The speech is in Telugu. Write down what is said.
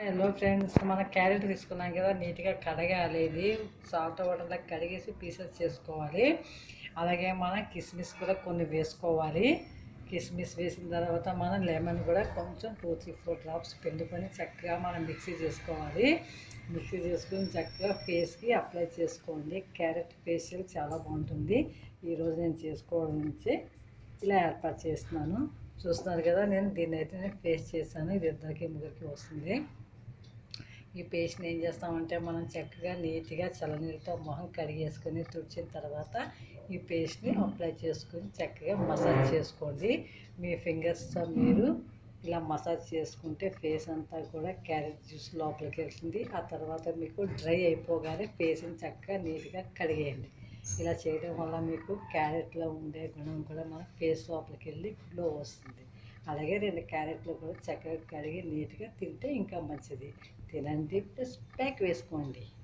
హలో ఫ్రెండ్స్ మన క్యారెట్ తీసుకున్నాం కదా నీట్గా కడగాలి ఇది సాల్ట్ వాటర్లో కడిగేసి పీసెస్ చేసుకోవాలి అలాగే మనం కిస్మిస్ కూడా కొన్ని వేసుకోవాలి కిస్మిస్ వేసిన తర్వాత మనం లెమన్ కూడా కొంచెం టూ త్రీ ఫోర్ డ్రాప్స్ పిండుకొని చక్కగా మనం మిక్సీ చేసుకోవాలి మిక్సీ చేసుకొని చక్కగా ఫేస్కి అప్లై చేసుకోండి క్యారెట్ ఫేషియల్ చాలా బాగుంటుంది ఈరోజు నేను చేసుకోవడం నుంచి ఇలా ఏర్పాటు చేస్తున్నాను చూస్తున్నారు కదా నేను దీన్ని అయితే నేను పేస్ట్ చేశాను ఇది ఇద్దరికి ముగ్గురికి వస్తుంది ఈ పేస్ట్ని ఏం చేస్తామంటే మనం చక్కగా నీట్గా చల్లనీళ్ళతో మొహం కడిగేసుకొని తుడిచిన తర్వాత ఈ పేస్ట్ని అప్లై చేసుకొని చక్కగా మసాజ్ చేసుకోండి మీ ఫింగర్స్తో మీరు ఇలా మసాజ్ చేసుకుంటే ఫేస్ అంతా కూడా క్యారెట్ జ్యూస్ లోపలికి వెళ్తుంది ఆ తర్వాత మీకు డ్రై అయిపోగానే ఫేస్ని చక్కగా నీట్గా కడిగేయండి ఇలా చేయడం వల్ల మీకు క్యారెట్లో ఉండే గుణం కూడా మన ఫేస్ లోపలికి వెళ్ళి గ్లో వస్తుంది అలాగే రెండు క్యారెట్లు కూడా చక్కగా కడిగి నీట్గా తింటే ఇంకా మంచిది తినండి ప్లస్ ప్యాక్ వేసుకోండి